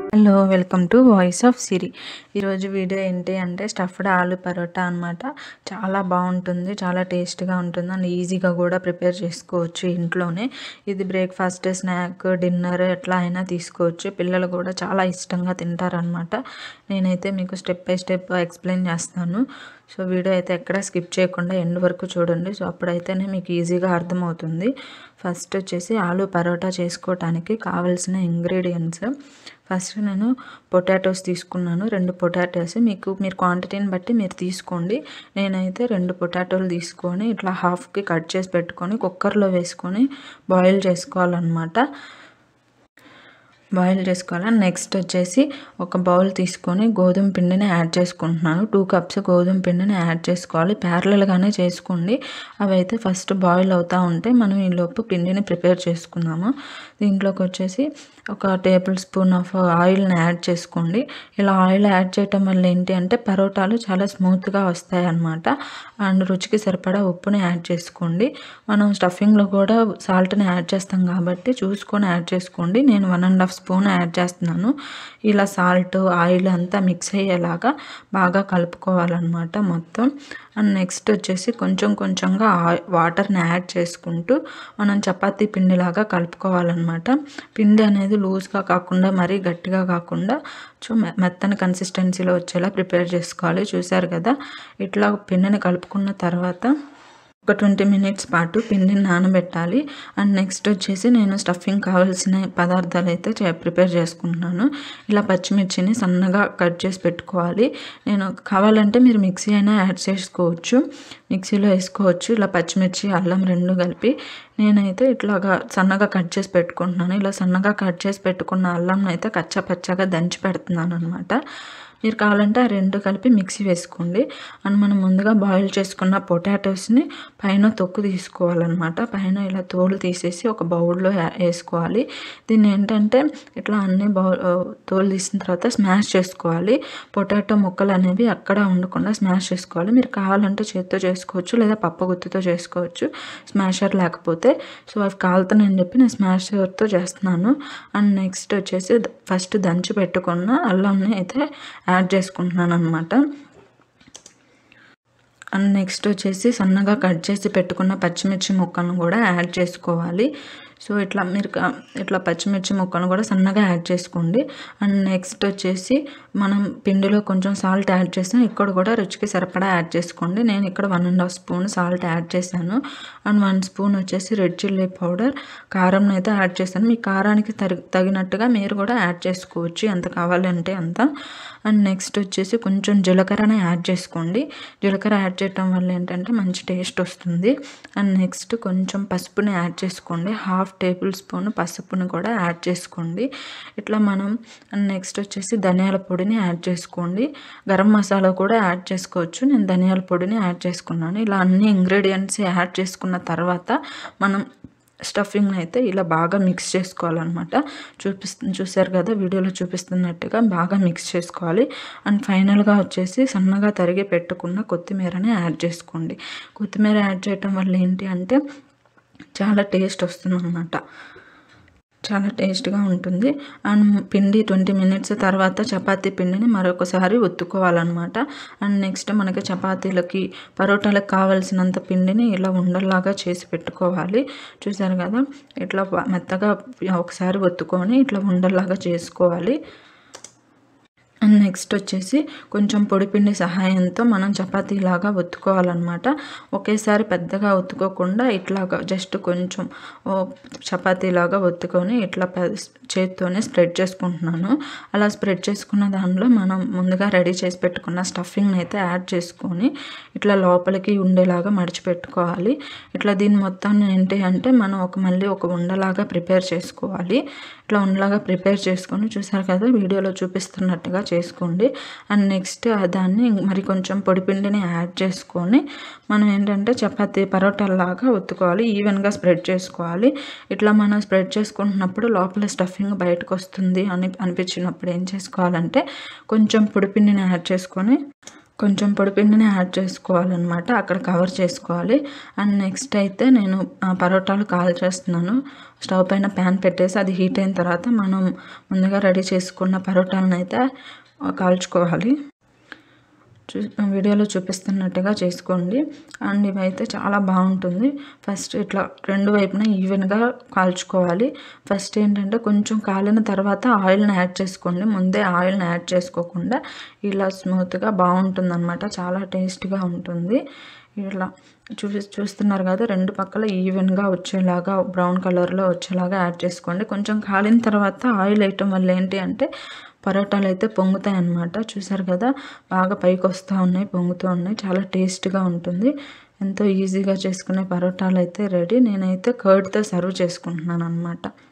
hello welcome to voice of Siri ఈరోజు video ఏంటి అంటే స్టఫ్డ్ ఆలు పరోటా అనమాట చాలా బాగుంటుంది చాలా టేస్ట్గా ఉంటుంది అండ్ ఈజీగా కూడా ప్రిపేర్ చేసుకోవచ్చు ఇంట్లోనే ఇది బ్రేక్ఫాస్ట్ స్నాక్ డిన్నర్ ఎట్లా అయినా తీసుకోవచ్చు పిల్లలు కూడా చాలా ఇష్టంగా తింటారనమాట నేనైతే మీకు స్టెప్ బై స్టెప్ ఎక్స్ప్లెయిన్ చేస్తాను సో వీడియో అయితే ఎక్కడ స్కిప్ చేయకుండా ఎండ్ వరకు చూడండి సో అప్పుడైతేనే మీకు ఈజీగా అర్థమవుతుంది ఫస్ట్ వచ్చేసి ఆలు పరోటా చేసుకోవటానికి కావాల్సిన ఇంగ్రీడియంట్స్ ఫస్ట్ నేను పొటాటోస్ తీసుకున్నాను రెండు పొటాటోస్ మీకు మీరు క్వాంటిటీని బట్టి మీరు తీసుకోండి నేనైతే రెండు పొటాటోలు తీసుకొని ఇట్లా హాఫ్కి కట్ చేసి పెట్టుకొని కుక్కర్లో వేసుకొని బాయిల్ చేసుకోవాలన్నమాట బాయిల్ చేసుకోవాలి నెక్స్ట్ వచ్చేసి ఒక బౌల్ తీసుకొని గోధుమ పిండిని యాడ్ చేసుకుంటున్నాను టూ కప్స్ గోధుమ పిండిని యాడ్ చేసుకోవాలి ప్యారలల్గానే చేసుకోండి అవి అయితే ఫస్ట్ బాయిల్ అవుతూ ఉంటే మనం ఈ లోపు పిండిని ప్రిపేర్ చేసుకుందాము దీంట్లోకి వచ్చేసి ఒక టేబుల్ స్పూన్ ఆఫ్ ఆయిల్ని యాడ్ చేసుకోండి ఇలా ఆయిల్ యాడ్ చేయటం వల్ల ఏంటి అంటే పరోటాలు చాలా స్మూత్గా వస్తాయి అన్నమాట అండ్ రుచికి సరిపడా ఉప్పుని యాడ్ చేసుకోండి మనం స్టఫింగ్లో కూడా సాల్ట్ని యాడ్ చేస్తాం కాబట్టి చూసుకొని యాడ్ చేసుకోండి నేను one and half spoon add చేస్తున్నాను ఇలా సాల్ట్ ఆయిల్ అంతా మిక్స్ అయ్యేలాగా బాగా కలుపుకోవాలన్నమాట మొత్తం అండ్ నెక్స్ట్ వచ్చేసి కొంచెం కొంచెంగా వాటర్ని యాడ్ చేసుకుంటూ మనం చపాతీ పిండిలాగా కలుపుకోవాలన్నమాట పిండి అనేది లూజ్గా కాకుండా మరీ గట్టిగా కాకుండా చూ మెత్తని కన్సిస్టెన్సీలో వచ్చేలా ప్రిపేర్ చేసుకోవాలి చూసారు కదా ఇట్లా పిండిని కలుపుకున్న తర్వాత ఒక ట్వంటీ మినిట్స్ పాటు పిండిని నానబెట్టాలి అండ్ నెక్స్ట్ వచ్చేసి నేను స్టఫింగ్ కావాల్సిన పదార్థాలు అయితే ప్రిపేర్ చేసుకుంటున్నాను ఇలా పచ్చిమిర్చిని సన్నగా కట్ చేసి పెట్టుకోవాలి నేను కావాలంటే మీరు మిక్సీ అయినా యాడ్ చేసుకోవచ్చు మిక్సీలో వేసుకోవచ్చు ఇలా పచ్చిమిర్చి అల్లం రెండు కలిపి నేనైతే ఇట్లాగా సన్నగా కట్ చేసి పెట్టుకుంటున్నాను ఇలా సన్నగా కట్ చేసి పెట్టుకున్న అల్లం అయితే కచ్చా పచ్చగా దంచి పెడుతున్నాను అనమాట మీరు కావాలంటే ఆ రెండు కలిపి మిక్సీ వేసుకోండి అండ్ మనం ముందుగా బాయిల్ చేసుకున్న పొటాటోస్ని పైన తొక్కు తీసుకోవాలన్నమాట పైన ఇలా తోలు తీసేసి ఒక బౌల్లో వేసుకోవాలి దీన్ని ఏంటంటే ఇట్లా అన్ని బౌల్ తోలు తీసిన తర్వాత స్మాష్ చేసుకోవాలి పొటాటో ముక్కలు అనేవి అక్కడ ఉండకుండా స్మాష్ చేసుకోవాలి మీరు కావాలంటే చేత్తో చేసుకోవచ్చు లేదా పప్పు గుత్తితో చేసుకోవచ్చు స్మాషర్ లేకపోతే సో అవి కాలుతానని చెప్పి నేను స్మాషర్తో చేస్తున్నాను అండ్ నెక్స్ట్ వచ్చేసి ఫస్ట్ దంచి పెట్టుకున్న అల్లంని అయితే యాడ్ చేసుకుంటున్నాను అనమాట అండ్ నెక్స్ట్ వచ్చేసి సన్నగా కట్ చేసి పెట్టుకున్న పచ్చిమిర్చి ముక్కను కూడా యాడ్ చేసుకోవాలి సో ఇట్లా మీరు ఇట్లా పచ్చిమిర్చి ముక్కను కూడా సన్నగా యాడ్ చేసుకోండి అండ్ నెక్స్ట్ వచ్చేసి మనం పిండిలో కొంచెం సాల్ట్ యాడ్ చేసాం ఇక్కడ కూడా రుచికి సరిపడా యాడ్ చేసుకోండి నేను ఇక్కడ one and half spoon salt add చేశాను అండ్ వన్ స్పూన్ వచ్చేసి రెడ్ చిల్లీ పౌడర్ కారం అయితే యాడ్ చేశాను మీ కారానికి తగినట్టుగా మీరు కూడా యాడ్ చేసుకోవచ్చు ఎంత కావాలంటే అంత అండ్ నెక్స్ట్ వచ్చేసి కొంచెం జీలకర్రని యాడ్ చేసుకోండి జీలకర్ర యాడ్ చేయటం వల్ల ఏంటంటే మంచి టేస్ట్ వస్తుంది అండ్ నెక్స్ట్ కొంచెం పసుపుని యాడ్ చేసుకోండి హాఫ్ టేబుల్ స్పూన్ పసుపుని కూడా యాడ్ చేసుకోండి ఇట్లా మనం అండ్ నెక్స్ట్ వచ్చేసి ధనియాల పొడిని యాడ్ చేసుకోండి గరం మసాలా కూడా యాడ్ చేసుకోవచ్చు నేను ధనియాల పొడిని యాడ్ చేసుకున్నాను ఇలా అన్ని ఇంగ్రీడియంట్స్ యాడ్ చేసుకున్న తర్వాత మనం స్టఫింగ్ అయితే ఇలా బాగా మిక్స్ చేసుకోవాలన్నమాట చూపిస్తు చూసారు కదా వీడియోలో చూపిస్తున్నట్టుగా బాగా మిక్స్ చేసుకోవాలి అండ్ ఫైనల్గా వచ్చేసి సన్నగా తరిగి పెట్టుకున్న కొత్తిమీరని యాడ్ చేసుకోండి కొత్తిమీర యాడ్ చేయటం వల్ల ఏంటి అంటే చాలా టేస్ట్ వస్తుంది అన్నమాట చాలా టేస్ట్గా ఉంటుంది అండ్ పిండి ట్వంటీ మినిట్స్ తర్వాత చపాతీ పిండిని మరొకసారి ఒత్తుకోవాలన్నమాట అండ్ నెక్స్ట్ మనకి చపాతీలకి పరోటాలకు కావాల్సినంత పిండిని ఇలా ఉండల్లాగా చేసి పెట్టుకోవాలి చూసారు కదా ఇట్లా మెత్తగా ఒకసారి ఒత్తుకొని ఇట్లా ఉండల్లాగా చేసుకోవాలి అండ్ నెక్స్ట్ వచ్చేసి కొంచెం పొడిపిండి సహాయంతో మనం చపాతీలాగా ఒత్తుకోవాలన్నమాట ఒకేసారి పెద్దగా ఒత్తుకోకుండా ఇట్లాగా జస్ట్ కొంచెం చపాతీలాగా ఒత్తుకొని ఇట్లా చేత్తోనే స్ప్రెడ్ చేసుకుంటున్నాను అలా స్ప్రెడ్ చేసుకున్న దానిలో మనం ముందుగా రెడీ చేసి పెట్టుకున్న స్టఫింగ్ని అయితే యాడ్ చేసుకొని ఇట్లా లోపలికి ఉండేలాగా మడిచిపెట్టుకోవాలి ఇట్లా దీని మొత్తాన్ని ఏంటి అంటే మనం ఒక మళ్ళీ ఒక ఉండలాగా ప్రిపేర్ చేసుకోవాలి ఇట్లా ఉండలాగా ప్రిపేర్ చేసుకొని చూసారు కదా వీడియోలో చూపిస్తున్నట్టుగా చేసుకోండి అండ్ నెక్స్ట్ దాన్ని మరి కొంచెం పొడిపిండిని యాడ్ చేసుకొని మనం ఏంటంటే చపాతీ పరోటాలాగా ఒత్తుకోవాలి ఈవెన్గా స్ప్రెడ్ చేసుకోవాలి ఇట్లా మనం స్ప్రెడ్ చేసుకుంటున్నప్పుడు లోపల స్టఫింగ్ బయటకు వస్తుంది అని అనిపించినప్పుడు ఏం చేసుకోవాలంటే కొంచెం పొడిపిండిని యాడ్ చేసుకొని కొంచెం పొడిపిండిని యాడ్ చేసుకోవాలన్నమాట అక్కడ కవర్ చేసుకోవాలి అండ్ నెక్స్ట్ అయితే నేను ఆ, పరోటాలు కాల్ చేస్తున్నాను స్టవ్ పైన ప్యాన్ పెట్టేసి అది హీట్ అయిన తర్వాత మనం ముందుగా రెడీ చేసుకున్న పరోటాలను అయితే ఆ, కాల్చుకోవాలి చూ వీడియోలో చూపిస్తున్నట్టుగా చేసుకోండి అండ్ ఇవైతే చాలా బాగుంటుంది ఫస్ట్ ఇట్లా రెండు వైపున ఈవెన్గా కాల్చుకోవాలి ఫస్ట్ ఏంటంటే కొంచెం కాలిన తర్వాత ఆయిల్ని యాడ్ చేసుకోండి ముందే ఆయిల్ని యాడ్ చేసుకోకుండా ఇలా స్మూత్గా బాగుంటుంది అనమాట చాలా టేస్ట్గా ఉంటుంది ఇలా చూసి చూస్తున్నారు కదా రెండు పక్కల ఈవెన్గా వచ్చేలాగా బ్రౌన్ కలర్లో వచ్చేలాగా యాడ్ చేసుకోండి కొంచెం కాలిన తర్వాత ఆయిల్ వేయటం వల్ల ఏంటి అంటే పరోటాలు అయితే పొంగుతాయి అన్నమాట చూసారు కదా బాగా పైకి వస్తూ ఉన్నాయి పొంగుతూ ఉన్నాయి చాలా టేస్ట్గా ఉంటుంది ఎంతో ఈజీగా చేసుకునే పరోటాలు అయితే రెడీ నేనైతే కర్డ్తో సర్వ్ చేసుకుంటున్నాను అనమాట